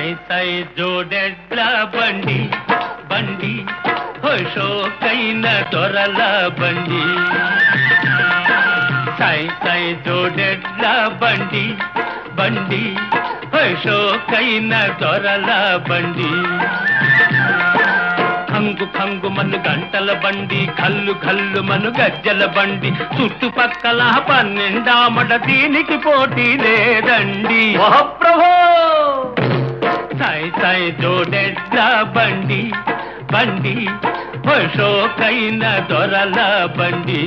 సై సై జోడెడ్ల బండి బండి హోషోకైన దొరల బండి సై సై జోడెడ్ల బండి బండి హోషోకైన దొరల బండి ఖంగు ఖంగు మను గంటల బండి కల్లు కల్లు మను గజ్జల బండి చుట్టుపక్కల పన్నెండామడ దీనికి పోటీ లేదండి మహాప్రభో సై సై జోడెడ్ల బండి బండి హోషోకైన దొరల బండి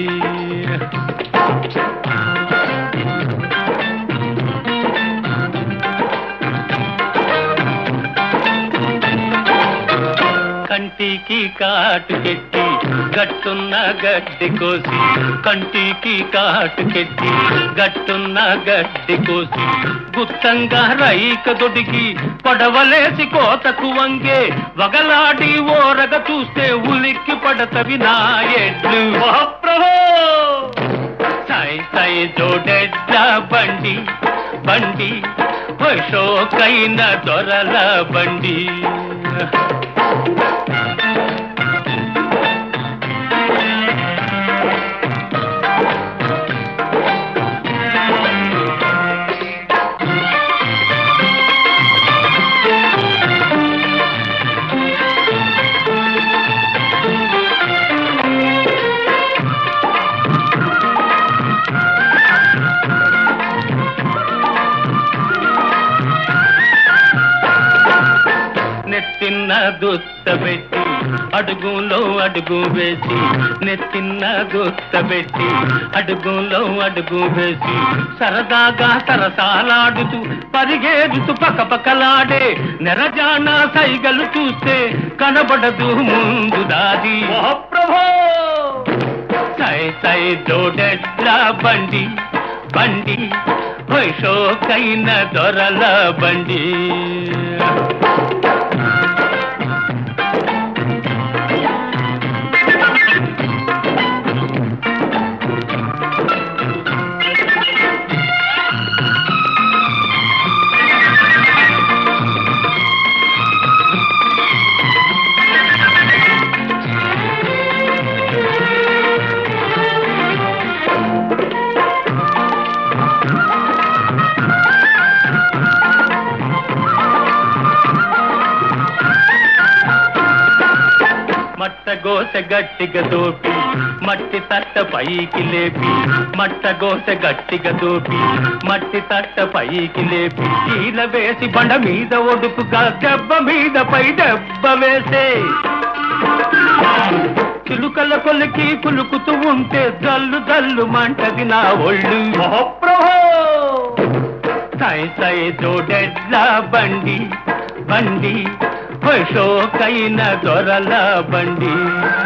కంటికి కాటుకెట్టి గట్టున్న గడ్డి కోసి కంటికి కాటుకెట్టి గట్టున్న గడ్డి కోసి గుత్తంగా రైక దొడికి పొడవలేసి కోతకు వంగే వగలాడి ఓరగ చూస్తే ఉలిక్కి పడతవి నా ఎడ్లు మహాప్రభో సై సై జోడెడ్ల బండి బండి హోషోకైన దొరల బండి నెత్తిన్న దుత్త పెట్టి అడుగులో అడుగు వేసి నెత్తిన్న దుత్త పెట్టి అడుగులో అడుగు వేసి సరదాగా సరసాలాడుతూ పరిగేరుతూ పకపకలాడే నెరజాన సైగలు చూస్తే కనబడదు ముందు దారి మహాప్రభో సై సై జోడెడ్ల బండి బండి వైషోకైన దొరల బండి మట్టగోస గట్టిగా దోపి మట్టి తట్ట పైకి లేపి మట్టగోస గట్టిగా దోపి మట్టి తట్ట పైకి లేపి కీల వేసి బండ మీద ఒడుపుగా దెబ్బ మీద పై దెబ్బ వేసే చిలుకల కొలికి కులుకుతూ ఉంటే జల్లు జల్లు మంటది నా ఒళ్ళు మహాప్రభో సై సై జోడెడ్ల బండి బండి హోషోకైన దొరల బండి